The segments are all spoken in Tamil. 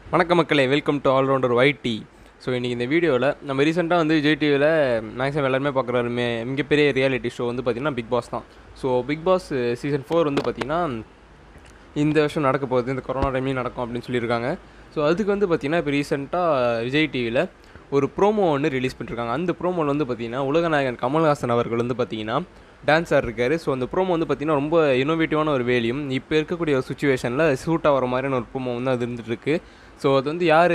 வணக்கம் மக்களே welcome to Allrounder YT so இன்றைக்கி இந்த வீடியோவில் நம்ம ரீசெண்டாக வந்து விஜய் டிவியில் மேக்ஸிமம் எல்லாருமே பார்க்குற ஒரு மே- மிகப்பெரிய ரியாலிட்டி ஷோ வந்து பார்த்திங்கன்னா பிக் பாஸ் தான் so Bigg Boss season four வந்து பார்த்திங்கன்னா இந்த வருஷம் நடக்க போகுது இந்த கொரோனா டைம்லேயும் நடக்கும் அப்படின்னு சொல்லியிருக்காங்க ஸோ அதுக்கு வந்து பார்த்திங்கன்னா இப்போ ரீசெண்டாக விஜய் டிவியில் ஒரு ப்ரோமோ ஒன்று ரிலீஸ் பண்ணிருக்காங்க அந்த ப்ரோமோவில் வந்து பார்த்திங்கன்னா உலகநாயகன் கமல்ஹாசன் அவர்கள் வந்து பார்த்திங்கன்னா டான்ஸார் இருக்கார் ஸோ அந்த ப்ரோமோ வந்து பார்த்திங்கன்னா ரொம்ப இன்னோவேட்டிவான ஒரு வேலையும் இப்போ இருக்கக்கூடிய ஒரு சுச்சுவேஷனில் சூட்டாக வர மாதிரியான ஒரு ப்ரோமோ வந்து அது இருந்துட்டு இருக்கு ஸோ அது வந்து யார்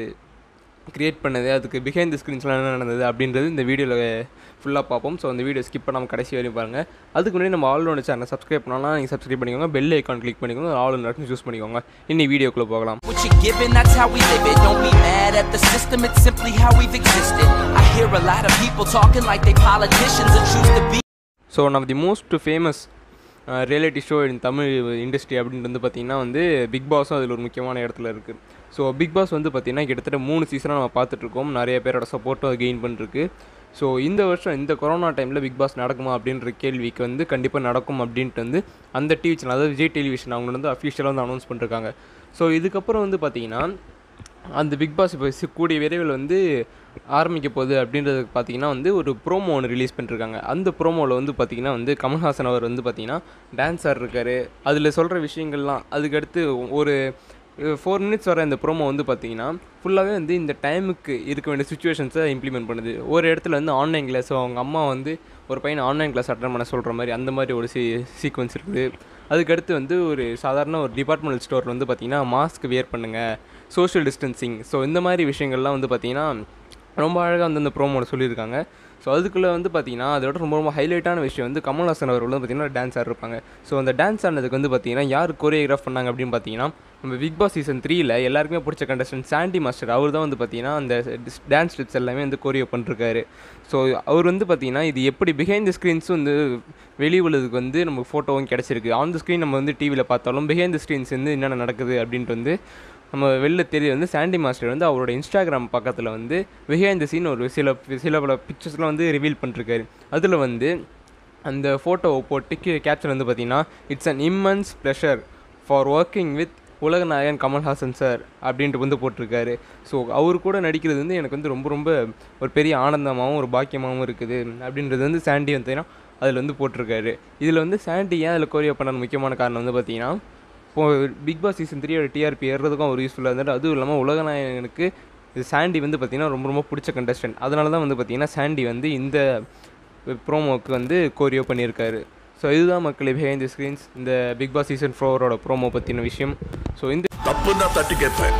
கிரியேட் பண்ணது அதுக்கு பிஹைண்ட் த ஸ்க்ரீன்ஸ்லாம் என்ன நடந்தது அப்படின்றது இந்த வீடியோவில் ஃபுல்லாக பார்ப்போம் ஸோ அந்த வீடியோ ஸ்கிப் பண்ணாமல் கடைசி வரையும் பாருங்கள் அதுக்கு முன்னாடி நம்ம ஆல் ஒன்று சேனல் சப்ஸ்கிரைப் பண்ணலாம் நீங்கள் சப்ஸ்கிரைப் பண்ணிக்கோங்க பெல் ஐக்கான் கிளிக் பண்ணிக்கோங்க ஆல் ஒன்று சூஸ் பண்ணிக்கோங்க இன்னி வீடியோக்குள்ளே போகலாம் What you're giving, that's how we live it. Don't be mad at the system, it's simply how we've existed. I hear a lot of people talking like they politicians and choose to be. So one of the most famous reality show in Tamil industry அப்படின்ட்டு வந்து பார்த்திங்கன்னா வந்து பிக் பாஸும் அதில் ஒரு முக்கியமான இடத்துல இருக்குது ஸோ பிக் பாஸ் வந்து பார்த்திங்கன்னா கிட்டத்தட்ட மூணு சீசனாக நம்ம பார்த்துட்ருக்கோம் நிறைய பேரோட சப்போர்ட்டும் அது கெயின் பண்ணிருக்கு ஸோ இந்த வருஷம் இந்த கொரோனா டைமில் பிக் பாஸ் நடக்குமா அப்படின்ற கேள்விக்கு வந்து கண்டிப்பாக நடக்கும் அப்படின்ட்டு வந்து அந்த டிவி சேனல் அதாவது விஜய் டெலிவிஷன் அவங்க வந்து அஃபிஷியலாக வந்து அனௌன்ஸ் பண்ணிருக்காங்க ஸோ இதுக்கப்புறம் வந்து பார்த்திங்கன்னா அந்த பிக் பாஸ் இப்போ சி- கூடிய விரைவில் வந்து ஆரம்பிக்க போகுது அப்படின்றதுக்கு பார்த்தீங்கன்னா வந்து ஒரு ப்ரோமோ ஒன்று ரிலீஸ் பண்ணிருக்காங்க அந்த ப்ரோமோவில் வந்து பார்த்தீங்கன்னா வந்து கமல்ஹாசன் அவர் வந்து பார்த்தீங்கன்னா டான்ஸர் இருக்கார் அதில் சொல்கிற விஷயங்கள்லாம் அதுக்கடுத்து ஒரு ஃபோர் மினிட்ஸ் வர இந்த ப்ரோமோ வந்து பார்த்தீங்கன்னா ஃபுல்லாகவே வந்து இந்த டைமுக்கு இருக்க வேண்டிய சுச்சுவேஷன்ஸை இம்ப்ளிமெண்ட் பண்ணுது ஒரு இடத்துல வந்து ஆன்லைன் கிளாஸ் அவங்க அம்மா வந்து ஒரு பையனை ஆன்லைன் கிளாஸ் அட்டன் பண்ண சொல்கிற மாதிரி அந்த மாதிரி ஒரு சீ சீக்வன்ஸ் இருக்குது அதுக்கடுத்து வந்து ஒரு சாதாரண ஒரு டிபார்ட்மெண்டல் ஸ்டோரில் வந்து பார்த்தீங்கன்னா மாஸ்க் வியர் பண்ணுங்கள் சோஷியல் டிஸ்டன்சிங் ஸோ இந்த மாதிரி விஷயங்கள்லாம் வந்து பார்த்தீங்கன்னா ரொம்ப அழகாக வந்து அந்த ப்ரோமோட சொல்லியிருக்காங்க ஸோ அதுக்குள்ளே வந்து பார்த்தீங்கன்னா அதோட ரொம்ப ரொம்ப ஹைலைட்டான விஷயம் வந்து கமல்ஹாசன் அவர்கள் வந்து பார்த்தீங்கன்னா டான்ஸ் ஆடிருப்பாங்க ஸோ அந்த டான்ஸ் ஆனதுக்கு வந்து பார்த்தீங்கன்னா யார் கோரியோகிராஃப் பண்ணாங்க அப்படின்னு பார்த்தீங்கன்னா நம்ம பிக் பாஸ் சீசன் த்ரீல எல்லாருக்குமே பிடிச்ச கண்டஸ்டன்ட் சாண்டி மாஸ்டர் அவர் தான் வந்து பார்த்தீங்கன்னா அந்த டான்ஸ் ஸ்டெப்ஸ் எல்லாமே வந்து கோரியோ பண்ணிருக்காரு ஸோ அவர் வந்து பார்த்தீங்கன்னா இது எப்படி பிஹைண்ட் த ஸ்க்ரீன்ஸும் வந்து வெளி உள்ளதுக்கு வந்து நமக்கு ஃபோட்டோவும் கிடச்சிருக்கு ஆன் த ஸ்க்ரீன் நம்ம வந்து டிவியில் பார்த்தாலும் பிஹைண்ட் த ஸ்க்ரீன்ஸ் வந்து என்னென்ன நடக்குது அப்படின்ட்டு வந்து நம்ம வெளில தெரிய வந்து சாண்டி மாஸ்டர் வந்து அவரோட இன்ஸ்டாகிராம் பக்கத்தில் வந்து பிஹைண்ட் த சீன் ஒரு சில சில பல பிக்சர்ஸ்லாம் வந்து ரிவீல் பண்ணிருக்காரு அதில் வந்து அந்த ஃபோட்டோவை போட்டு கீழே கேப்ஷன் வந்து பார்த்தீங்கன்னா it's an immense pleasure for working with உலகநாயகன் கமல்ஹாசன் சார் அப்படின்ட்டு வந்து போட்டிருக்காரு ஸோ அவர் கூட நடிக்கிறது வந்து எனக்கு வந்து ரொம்ப ரொம்ப ஒரு பெரிய ஆனந்தமாகவும் ஒரு பாக்கியமாகவும் இருக்குது அப்படின்றது வந்து சாண்டி வந்து அதில் வந்து போட்டிருக்காரு இதில் வந்து சாண்டி ஏன் அதில் கோரியோ பண்ண முக்கியமான காரணம் வந்து பார்த்தீங்கன்னா இப்போ பிக் பாஸ் சீசன் த்ரீயோட டிஆர்பி ஏறுறதுக்கும் ஒரு யூஸ்ஃபுல்லாக இருந்துட்டு அதுவும் இல்லாமல் உலகநாயகனுக்கு இது சாண்டி வந்து பார்த்திங்கன்னா ரொம்ப ரொம்ப பிடிச்ச கண்டஸ்டன்ட் அதனால தான் வந்து பார்த்திங்கன்னா சாண்டி வந்து இந்த ப்ரோமோக்கு வந்து கோரியோ பண்ணியிருக்காரு ஸோ இதுதான் மக்கள் பிஹைண்ட் தி ஸ்க்ரீன்ஸ் இந்த பிக் பாஸ் சீசன் ஃபோரோட ப்ரோமோ பற்றின விஷயம் ஸோ இந்த தப்புன்னா தட்டி கேட்பேன்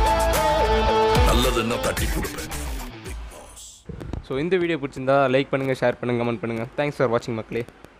நல்லதுன்னா தட்டி கொடுப்பேன் ஸோ இந்த வீடியோ பிடிச்சிருந்தா லைக் பண்ணுங்கள் ஷேர் பண்ணுங்கள் கமெண்ட் பண்ணுங்கள் தேங்க்ஸ் ஃபார் வாட்சிங் மக்களே